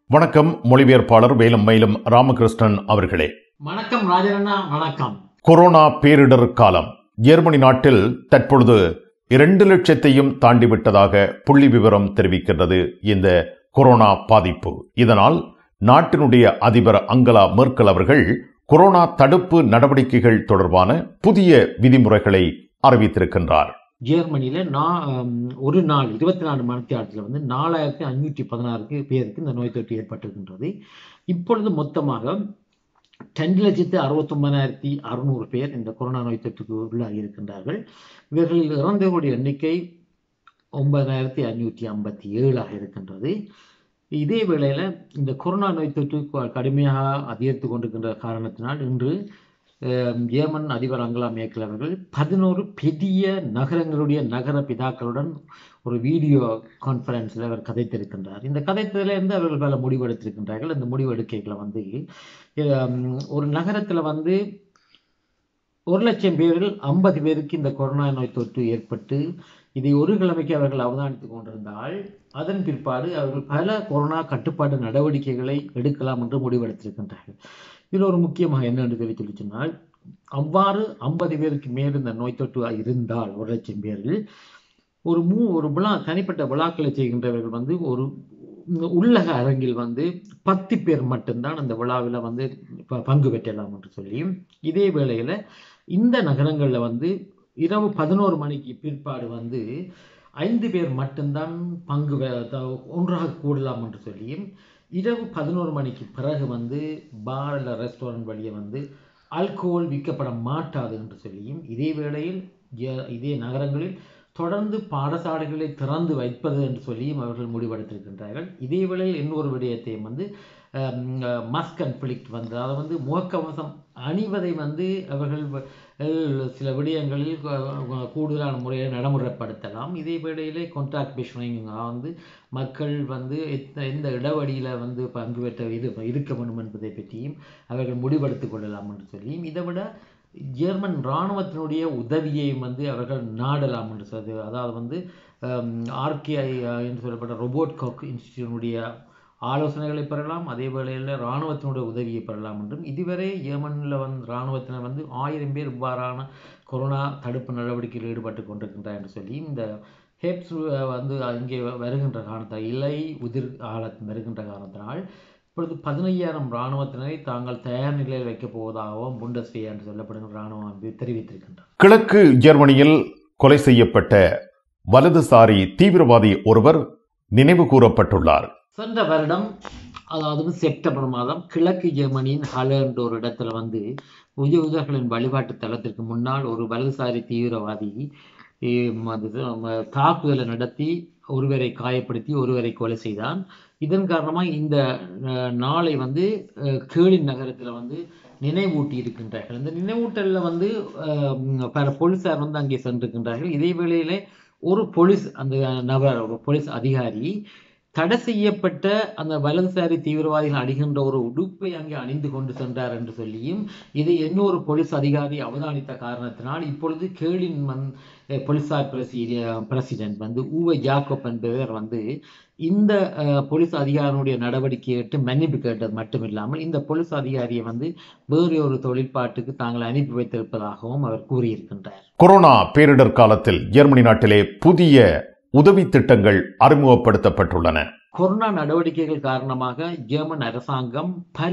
வணக்கம் மொழிபெயர்ப்பாளர் வேலும் மயிலும் ராமகிருஷ்ணன் அவர்களே வணக்கம் ராஜரண்ணா வணக்கம் கொரோனா பேரிடர் காலம் ஜெர்மனி நாட்டில் தற்பொழுது இரண்டு லட்சத்தையும் தாண்டிவிட்டதாக புள்ளி விவரம் தெரிவிக்கின்றது இந்த கொரோனா பாதிப்பு இதனால் நாட்டினுடைய அதிபர் அங்கலா மெர்க்கல் அவர்கள் கொரோனா தடுப்பு நடவடிக்கைகள் தொடர்பான புதிய விதிமுறைகளை அறிவித்திருக்கின்றார் ஜெர்மனியில நான் ஹம், ஒரு நாள் இருபத்தி நாலு மணித்தியாலத்தில் வந்து நாலாயிரத்தி ஐநூற்றி பதினாறுக்கு பேருக்கு இந்த நோய் தொற்று ஏற்பட்டிருக்கின்றது இப்பொழுது மொத்தமாக ரெண்டு லட்சத்து அறுபத்தொன்பதாயிரத்தி அறுநூறு பேர் இந்த கொரோனா நோய் தொற்றுக்கு உள்ளாகி இருக்கின்றார்கள் இவர்கள் இறந்தவர்களுடைய எண்ணிக்கை ஒன்பதாயிரத்தி ஐநூற்றி ஐம்பத்தி ஏழாக இருக்கின்றது இதே வேளையில் இந்த கொரோனா நோய் தொற்று க- கடுமையாக அதிகரித்து கொண்டிருக்கின்ற காரணத்தினால் இன்று அஹ், ஜெர்மன் அதிபர் அங்கலா மேர்க்கல் அவர்கள் பதினோரு பெரிய நகரங்களுடைய நகர பிதாக்களுடன் ஒரு வீடியோ கான்ஃபரன்ஸில் அவர் கதைத்திருக்கின்றார் இந்த கதைத்திலிருந்து அவர்கள் பல முடிவெடுத்திருக்கின்றார்கள் இந்த முடிவெடுக்கைகளை வந்து ஹம், ஒரு நகரத்தில் வந்து ஒரு லட்சம் பேரில் ஐம்பது பேருக்கு இந்த கொரோனா நோய் தொற்று ஏற்பட்டு இதை ஒரு கிழமைக்கு அவர்கள் அவதானித்துக் கொண்டிருந்தால் அதன் பிற்பாடு அவர்கள் பல கொரோனா கட்டுப்பாட்டு நடவடிக்கைகளை எடுக்கலாம் என்று முடிவெடுத்திருக்கின்றார்கள் இதில் ஒரு முக்கியமாக என்ன என்று சொல்லி சொல்லி சொன்னால் அவ்வாறு ஐம்பது பேருக்கு மேல் இந்த நோய் தொற்று இருந்தால் ஒரு லட்சம் பேரில் ஒரு மூ ஒரு விழா தனிப்பட்ட விழாக்களை செய்கின்றவர்கள் வந்து ஒரு உள்ளக அரங்கில் வந்து பத்து பேர் மட்டும்தான் அந்த விழாவில் வந்து ப- பங்கு பெற்றலாம் என்று சொல்லியும் இதே வேளையில் இந்த நகரங்களில் வந்து இரவு பதினோரு மணிக்கு பிற்பாடு வந்து ஐந்து பேர் மட்டும்தான் பங்கு பெ- த- ஒன்றாக கூடலாம் என்று சொல்லியும் இரவு பதினோரு மணிக்கு பிறகு வந்து பார் இல்லை ரெஸ்டாரண்ட் வழியே வந்து ஆல்கோஹால் விற்கப்பட மாட்டாது என்று சொல்லியும் இதே வேளையில் ஜ- இதே நகரங்களில் தொடர்ந்து பாடசாலைகளை திறந்து வைப்பது என்று சொல்லியும் அவர்கள் முடிவெடுத்திருக்கின்றார்கள் இதே வேளையில் இன்னொரு விடயத்தையும் வந்து மஸ்க் அண்ட் பிளிக்ட் வந்து அதை வந்து முகக்கவசம் அணிவதை வந்து அவர்கள் வ- அஹ் சில விடயங்களில் கு- கூடுதலான முறையில் நடைமுறைப்படுத்தலாம் இதே வேளையிலே கான்டாக்ட் பேஷனிங் வந்து மக்கள் வந்து எத்த- எந்த இடைவெளியில் வந்து பங்கு பெற்ற இது இருக்க வேண்டும் என்பதை பற்றியும் அவர்கள் முடிவெடுத்துக் கொள்ளலாம் என்று சொல்லியும் இதை விட ஜெர்மன் இராணுவத்தினுடைய உதவியையும் வந்து அவர்கள் நாடலாம் என்று சொல்லி அதாவது வந்து ஆர்கேஐ என்று சொல்லப்பட்ட ரோபோட் காக் இன்ஸ்டிடியூனுடைய ஆலோசனைகளை பெறலாம் அதே வேளையில் இராணுவத்தினுடைய உதவியை பெறலாம் என்றும் இதுவரை ஜெர்மனில் வந்து இராணுவத்தினர் வந்து ஆயிரம் பேர் இவ்வாறான கொரோனா தடுப்பு நடவடிக்கையில் ஈடுபட்டு கொண்டிருக்கின்றார் என்று சொல்லி இந்த ஹெப்ஸ் வந்து இங்கே வருகின்ற காரணத்தால் இலை உதிர் காலத்தில் வருகின்ற காரணத்தினால் இப்பொழுது பதினையாயிரம் இராணுவத்தினரை தாங்கள் தயார் நிலையில் வைக்கப் போவதாகவும் புண்டஸ்வே என்று சொல்லப்படுகிற இராணுவம் அமைப்பு தெரிவித்திருக்கின்றார் கிழக்கு ஜெர்மனியில் கொலை செய்யப்பட்ட வலதுசாரி தீவிரவாதி ஒருவர் நினைவு கூறப்பட்டுள்ளார் சென்ற வருடம் அதாவது செப்டம்பர் மாதம் கிழக்கு ஜெர்மனியின் ஹல என்ற ஒரு இடத்துல வந்து யூதர்களின் வழிபாட்டு தலத்திற்கு முன்னால் ஒரு வலதுசாரி தீவிரவாதி ஹம், அது ம- தாக்குதலை நடத்தி ஒருவரை காயப்படுத்தி ஒருவரை கொலை செய்தான் இதன் காரணமாக இந்த அஹ், நாளை வந்து அஹ், கேளின் நகரத்தில் வந்து நினைவூட்டி இருக்கின்றார்கள் இந்த நினைவூட்டலில் வந்து அஹ், பல போலீசார் வந்து அங்கே சென்றிருக்கின்றார்கள் இதே வேளையிலே ஒரு போலீஸ் அந்த நபர் ஒரு போலீஸ் அதிகாரி தடை செய்யப்பட்ட அந்த வலதுசாரி தீவிரவாதிகள் அணிகின்ற ஒரு உடுப்பை அங்கே அணிந்து கொண்டு சென்றார் என்று சொல்லியும் இதை இன்னொரு போலீஸ் அதிகாரி அவதானித்த காரணத்தினால் இப்பொழுது கேளின் வந் அஹ் போலீசார் பிரசி பிரசிடென்ட் வந்து ஊவை ஜாக்கப் என்பவர் வந்து இந்த அஹ், போலீஸ் அதிகாரியுடைய நடவடிக்கையை ஏற்று மன்னிப்பு கேட்டது மட்டும் இல்லாமல் இந்த போலீஸ் அதிகாரியை வந்து வேறு ஒரு தொழிற்பாட்டுக்கு தாங்கள் அனுப்பி வைத்திருப்பதாகவும் அவர் கூறியிருக்கின்றார் கொரோனா பேரிடர் காலத்தில் ஜெர்மனி நாட்டிலே புதிய உதவி திட்டங்கள் அறிமுகப்படுத்தப்பட்டுள்ளன கொரோனா நடவடிக்கைகள் காரணமாக ஜெர்மன் அரசாங்கம் பல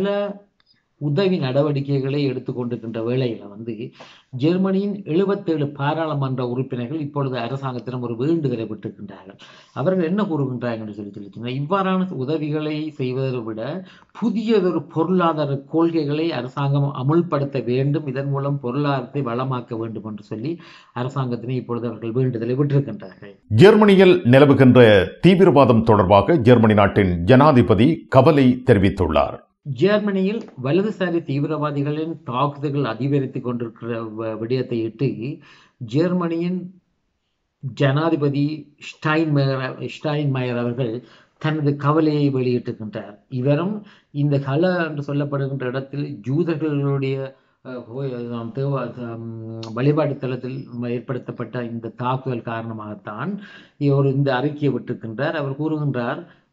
உதவி நடவடிக்கைகளை எடுத்துக்கொண்டிருக்கின்ற வேளையில் வந்து ஜெர்மனியின் எழுபத்தேழு பாராளுமன்ற உறுப்பினர்கள் இப்பொழுது அரசாங்கத்திடம் ஒரு வேண்டுதலை விட்டிருக்கின்றார்கள் அவர்கள் என்ன கூறுகின்றார்கள் என்று சொல்லி சொல்லிச்சுன்னா இவ்வாறான உதவிகளை செய்வதை விட புதியதொரு பொருளாதார கொள்கைகளை அரசாங்கம் அமுல்படுத்த வேண்டும் இதன் மூலம் பொருளாதாரத்தை வளமாக்க வேண்டும் என்று சொல்லி அரசாங்கத்தினை இப்பொழுது அவர்கள் வேண்டுதலை விட்டிருக்கின்றார்கள் ஜெர்மனியில் நிலவுகின்ற தீவிரவாதம் தொடர்பாக ஜெர்மனி நாட்டின் ஜனாதிபதி கவலை தெரிவித்துள்ளார் ஜெர்மனியில் வலதுசாரி தீவிரவாதிகளின் தாக்குதல்கள் அதிகரித்துக் கொண்டிருக்கிற வ- விடயத்தை இட்டு ஜெர்மனியின் ஜனாதிபதி ஸ்டைன்மயர் ஸ்டைன்மயர் அவர்கள் தனது கவலையை வெளியிட்டிருக்கின்றார் இவரும் இந்த கல என்று சொல்லப்படுகின்ற இடத்தில் ஜூதர்களுடைய அஹ், கோய- ஆம், தேவ ஆம், வழிபாட்டு தலத்தில் ஏற்படுத்தப்பட்ட இந்த தாக்குதல் காரணமாகத்தான் இவர் இந்த அறிக்கையை விட்டிருக்கின்றார் அவர் கூறுகின்றார்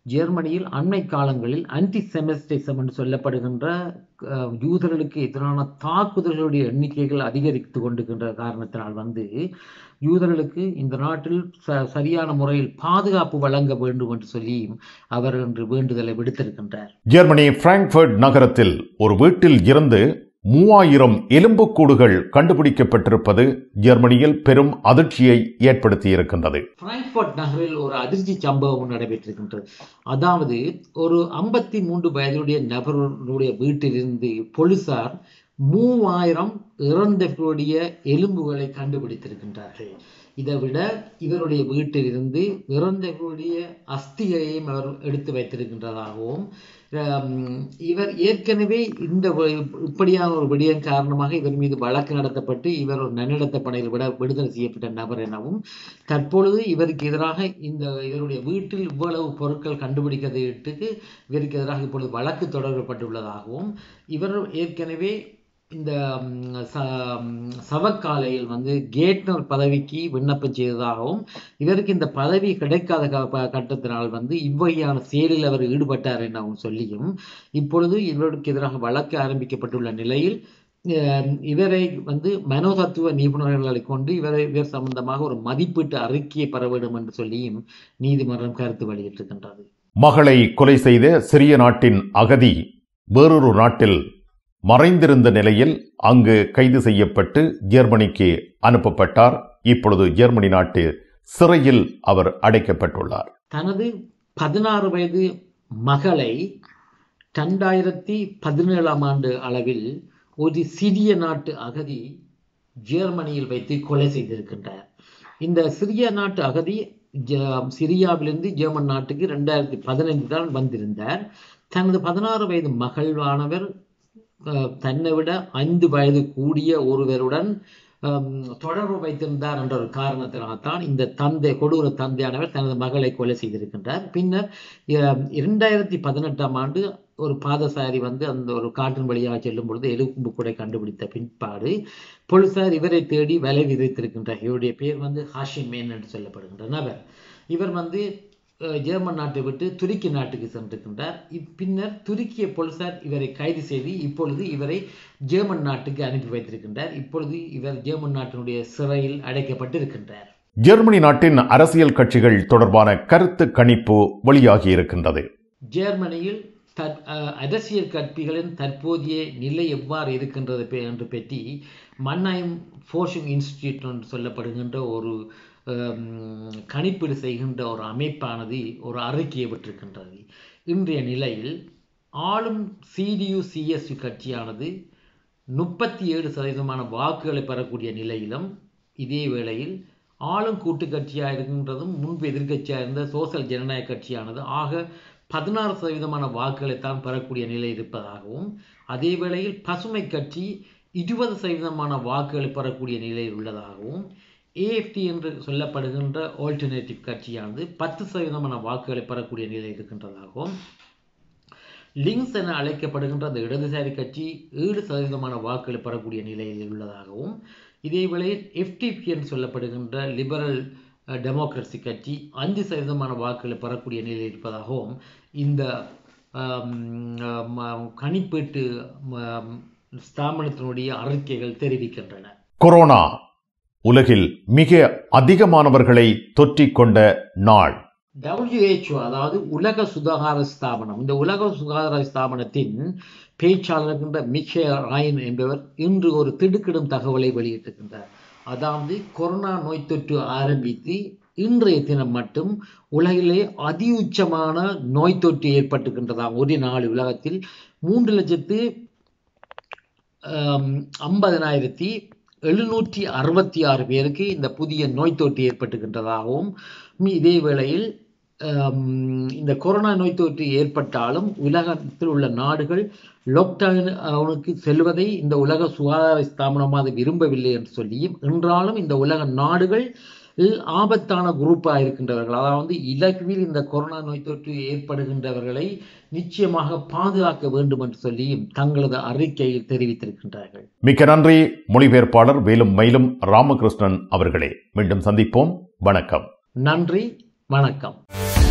ஜெர்மனியில் அண்மை காலங்களில் ஆன்டி செமிஸ்டிசம் என்று சொல்லப்படுகின்ற அஹ், யூதர்களுக்கு எதிரான தாக்குதல்களுடைய எண்ணிக்கைகள் அதிகரித்து கொண்டிருக்கின்ற காரணத்தினால் வந்து யூதர்களுக்கு இந்த நாட்டில் ச- சரியான முறையில் பாதுகாப்பு வழங்க வேண்டும் என்று சொல்லி அவர் இன்று வேண்டுதலை விடுத்திருக்கின்றார் ஜெர்மனி பிராங்க்ஃபர்ட் நகரத்தில் ஒரு வீட்டில் இருந்து மூவாயிரம் எலும்புக்கூடுகள் கண்டுபிடிக்கப்பட்டிருப்பது ஜெர்மனியில் பெரும் அதிர்ச்சியை ஏற்படுத்தியிருக்கின்றது பிராங்க்ஃபர்ட் நகரில் ஒரு அதிர்ச்சி சம்பவம் நடைபெற்றிருக்கின்றது அதாவது ஒரு ஐம்பத்தி மூன்று வயதுடைய நபருடைய வீட்டிலிருந்து போலீசார் மூவாயிரம் இறந்தவர்களுடைய எலும்புகளை கண்டுபிடித்திருக்கின்றார்கள் இதை விட இவருடைய வீட்டிலிருந்து இறந்தவர்களுடைய அஸ்திகளையும் அவர் எடுத்து வைத்திருக்கின்றதாகவும் ஹம், இவர் ஏற்கனவே இந்த வ- இப்படியான ஒரு விடயம் காரணமாக இவர் மீது வழக்கு நடத்தப்பட்டு இவர் ஒரு நன்னடத்த பணியில் விட விடுதலை செய்யப்பட்ட நபர் எனவும் தற்பொழுது இவருக்கு எதிராக இந்த இவருடைய வீட்டில் இவ்வளவு பொருட்கள் கண்டுபிடிக்கிறதுக்கு இவருக்கு எதிராக இப்பொழுது வழக்கு தொடரப்பட்டுள்ளதாகவும் இவர் ஏற்கனவே இந்த ம், ச- ம், சவக்காலையில் வந்து கேட்னர் பதவிக்கு விண்ணப்பம் செய்ததாகவும் இவருக்கு இந்த பதவி கிடைக்காத க- ப- கட்டத்தினால் வந்து இவ்வகையான செயலில் அவர் ஈடுபட்டார் எனவும் சொல்லியும் இப்பொழுது இவருக்கு எதிராக வழக்கு ஆரம்பிக்கப்பட்டுள்ள நிலையில் அஹ், இவரை வந்து மனோதத்துவ நிபுணர்களை கொண்டு இவரை இவர் சம்பந்தமாக ஒரு மதிப்பீட்டு அறிக்கையை பெற வேண்டும் என்று சொல்லியும் நீதிமன்றம் கருத்து வெளியிட்டிருக்கின்றது மகளை கொலை செய்த சிறிய நாட்டின் அகதி வேறொரு நாட்டில் மறைந்திருந்த நிலையில் அங்கு கைது செய்யப்பட்டு ஜெர்மனிக்கு அனுப்பப்பட்டார் இப்பொழுது ஜெர்மனி நாட்டு சிறையில் அவர் அடைக்கப்பட்டுள்ளார் தனது பதினாறு வயது மகளை ரெண்டாயிரத்தி பதினேழாம் ஆண்டு அளவில் ஒரு சிறிய நாட்டு அகதி ஜெர்மனியில் வைத்து கொலை செய்திருக்கின்றார் இந்த சிறிய நாட்டு அகதி ஜ- சிரியாவிலிருந்து ஜெர்மன் நாட்டுக்கு ரெண்டாயிரத்தி பதினைந்து தான் வந்திருந்தார் தனது பதினாறு வயது மகள்வானவர் அஹ், தன்னை விட ஐந்து வயது கூடிய ஒருவருடன் ஹம், தொடர்பு வைத்திருந்தார் என்ற ஒரு காரணத்தினால்தான் இந்த தந்தை கொடூர தந்தையானவர் தனது மகளை கொலை செய்திருக்கின்றார் பின்னர் அஹ், இரண்டாயிரத்தி பதினெட்டாம் ஆண்டு ஒரு பாதசாரி வந்து அந்த ஒரு காற்றின் வழியாக செல்லும் பொழுது எலும்பு கூட கண்டுபிடித்த பின்பாடு போலீசார் இவரை தேடி வலை விதைத்திருக்கின்றார் இவருடைய பேர் வந்து ஹாஷிம் மேன் என்று சொல்லப்படுகின்ற நபர் இவர் வந்து அஹ், ஜெர்மன் நாட்டை விட்டு துருக்கி நாட்டுக்கு சென்றிருக்கின்றார் இப் பின்னர் துருக்கிய போலீசார் இவரை கைது செய்து இப்பொழுது இவரை ஜெர்மன் நாட்டுக்கு அனுப்பி வைத்திருக்கின்றார் இப்பொழுது இவர் ஜெர்மன் நாட்டினுடைய சிறையில் அடைக்கப்பட்டிருக்கின்றார் ஜெர்மனி நாட்டின் அரசியல் கட்சிகள் தொடர்பான கருத்து கணிப்பு வெளியாகி இருக்கின்றது ஜெர்மனியில் தற் அஹ், அரசியல் கற்பிகளின் தற்போதைய நிலை எவ்வாறு இருக்கின்றது பெ- என்று பற்றி மன்னாயம் ஃபோஷிங் இன்ஸ்டிடியூட் என்று சொல்லப்படுகின்ற ஒரு ஹம், கணிப்பீடு செய்கின்ற ஒரு அமைப்பானது ஒரு அறிக்கையை விட்டிருக்கின்றது இன்றைய நிலையில் ஆளும் சிடியு சிஎஸ்யு கட்சியானது முப்பத்தி ஏழு சதவீதமான வாக்குகளை பெறக்கூடிய நிலையிலும் இதே வேளையில் ஆளும் கூட்டு கட்சியாக இருக்கின்றதும் முன்பு எதிர்க்கட்சியாக இருந்த சோசல் ஜனநாயக கட்சியானது ஆக பதினாறு சதவீதமான வாக்குகளை தான் பெறக்கூடிய நிலை இருப்பதாகவும் அதே வேளையில் பசுமை கட்சி இருபது சதவீதமான வாக்குகளை பெறக்கூடிய நிலையில் உள்ளதாகவும் ஏஎஃப்டி என்று சொல்லப்படுகின்ற ஆல்டர்னேட்டிவ் கட்சியானது பத்து சதவீதமான வாக்குகளை பெறக்கூடிய நிலை இருக்கின்றதாகவும் லிங்க்ஸ் என அழைக்கப்படுகின்ற அந்த இடதுசாரி கட்சி ஏழு சதவீதமான வாக்குகளை பெறக்கூடிய நிலையில் உள்ளதாகவும் இதேவேளையில் எஃப்டிபி என்று சொல்லப்படுகின்ற லிபரல் அஹ், டெமோக்ரஸி கட்சி அஞ்சு சதவீதமான வாக்குகளை பெறக்கூடிய நிலையில் இருப்பதாகவும் இந்த ஆம், ஆம், ஆம், கணிப்பீட்டு ஆம், ஸ்தாபனத்தினுடைய அறிக்கைகள் தெரிவிக்கின்றன கொரோனா உலகில் மிக அதிகமானவர்களை தொற்றிக் கொண்ட நாள் WHO அதாவது உலக சுகாதார ஸ்தாபனம் இந்த உலக சுகாதார ஸ்தாபனத்தின் பேச்சாளர் இருக்கின்ற மிஷேல் ராயன் என்பவர் இன்று ஒரு திடுக்கிடும் தகவலை வெளியிட்டிருக்கின்றார் அதாவது கொரோனா நோய் தொற்று ஆரம்பித்து இன்றைய தினம் மட்டும் உலகிலே அதி உச்சமான நோய் தொற்று ஏற்பட்டிருக்கின்றதாம் ஒரு நாள் உலகத்தில் மூன்று லட்சத்து ஆம், ஐம்பதனாயிரத்தி எழுநூற்றி அறுபத்தி ஆறு பேருக்கு இந்த புதிய நோய் தொற்று ஏற்பட்டுகின்றதாகவும் மி- இதே வேளையில் ஆம், இந்த கொரோனா நோய் தொற்று ஏற்பட்டாலும் உலகத்தில் உள்ள நாடுகள் லாக்டவுனுக்கு செல்வதை இந்த உலக சுகாதார ஸ்தாபனமாக விரும்பவில்லை என்று சொல்லியும் என்றாலும் இந்த உலக நாடுகள் இல் ஆபத்தான குரூப்பாக இருக்கின்றவர்கள் அதாவது இலகுவில் இந்த கொரோனா நோய் தொற்று ஏற்படுகின்றவர்களை நிச்சயமாக பாதுகாக்க வேண்டும் என்று சொல்லியும் தங்களது அறிக்கையில் தெரிவித்திருக்கின்றார்கள் மிக்க நன்றி மொழிபெயர்ப்பாளர் வேலும் மயிலும் ராமகிருஷ்ணன் அவர்களே மீண்டும் சந்திப்போம் வணக்கம் நன்றி வணக்கம்